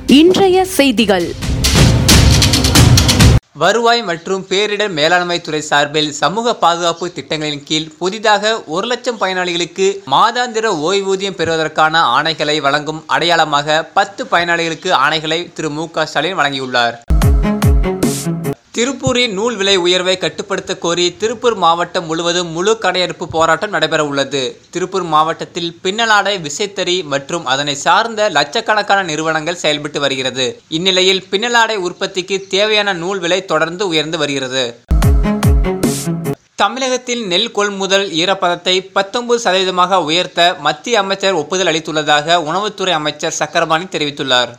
இன்றைய செய்திகள் வருவாய் மற்றும் பேரிடர் மேலாண்மை துறை சார்பில் சமூக பாதுகாப்பு திட்டங்களின் கீழ் புதிதாக ஒரு லட்சம் பயனாளிகளுக்கு மாதாந்திர ஓய்வூதியம் பெறுவதற்கான ஆணைகளை வழங்கும் அடையாளமாக பத்து பயனாளிகளுக்கு ஆணைகளை திரு மு க ஸ்டாலின் வழங்கியுள்ளார் திருப்பூரின் நூல் விலை உயர்வை கட்டுப்படுத்த கோரி திருப்பூர் மாவட்டம் முழுவதும் முழு கடையெடுப்பு போராட்டம் நடைபெற உள்ளது திருப்பூர் மாவட்டத்தில் பின்னலாடை விசைத்தறி மற்றும் அதனை சார்ந்த லட்சக்கணக்கான நிறுவனங்கள் செயல்பட்டு வருகிறது இந்நிலையில் பின்னலாடை உற்பத்திக்கு தேவையான நூல் விலை தொடர்ந்து உயர்ந்து வருகிறது தமிழகத்தில் நெல் கொள்முதல் ஈரப்பதத்தை பத்தொன்பது சதவீதமாக உயர்த்த மத்திய அமைச்சர் ஒப்புதல் அளித்துள்ளதாக உணவுத்துறை அமைச்சர் சக்கரபாணி தெரிவித்துள்ளார்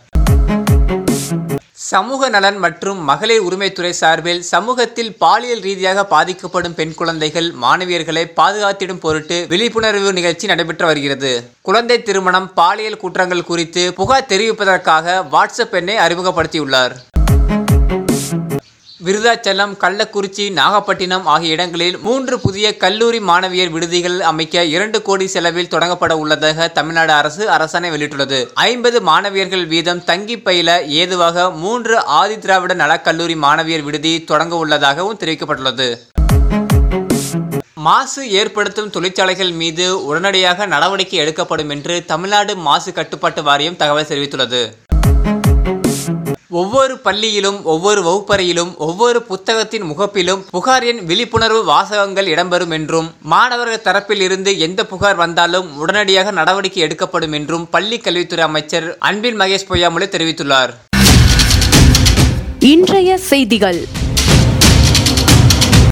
சமூக நலன் மற்றும் மகளிர் உரிமைத்துறை சார்பில் சமூகத்தில் பாலியல் ரீதியாக பாதிக்கப்படும் பெண் குழந்தைகள் மாணவியர்களை பாதுகாத்திடும் பொருட்டு விழிப்புணர்வு நிகழ்ச்சி நடைபெற்று வருகிறது குழந்தை திருமணம் பாலியல் குற்றங்கள் குறித்து புகார் தெரிவிப்பதற்காக வாட்ஸ்அப் எண்ணை அறிமுகப்படுத்தியுள்ளார் விருதாச்சலம் கள்ளக்குறிச்சி நாகப்பட்டினம் ஆகிய இடங்களில் மூன்று புதிய கல்லூரி மாணவியர் விடுதிகள் அமைக்க இரண்டு கோடி செலவில் தொடங்கப்பட உள்ளதாக தமிழ்நாடு அரசு அரசாணை வெளியிட்டுள்ளது ஐம்பது மாணவியர்கள் வீதம் தங்கி பயில ஏதுவாக மூன்று ஆதிதிராவிட நலக்கல்லூரி மாணவியர் விடுதி தொடங்க உள்ளதாகவும் தெரிவிக்கப்பட்டுள்ளது மாசு ஏற்படுத்தும் தொழிற்சாலைகள் மீது உடனடியாக நடவடிக்கை எடுக்கப்படும் என்று தமிழ்நாடு மாசு கட்டுப்பாட்டு வாரியம் தகவல் தெரிவித்துள்ளது ஒவ்வொரு பள்ளியிலும் ஒவ்வொரு வகுப்பறையிலும் ஒவ்வொரு புத்தகத்தின் முகப்பிலும் புகார் எண் விழிப்புணர்வு வாசகங்கள் இடம்பெறும் என்றும் மாணவர்கள் தரப்பில் இருந்து எந்த புகார் வந்தாலும் உடனடியாக நடவடிக்கை எடுக்கப்படும் என்றும் பள்ளி கல்வித்துறை அமைச்சர் அன்பில் மகேஷ் பொய்யாமொழி தெரிவித்துள்ளார் இன்றைய செய்திகள்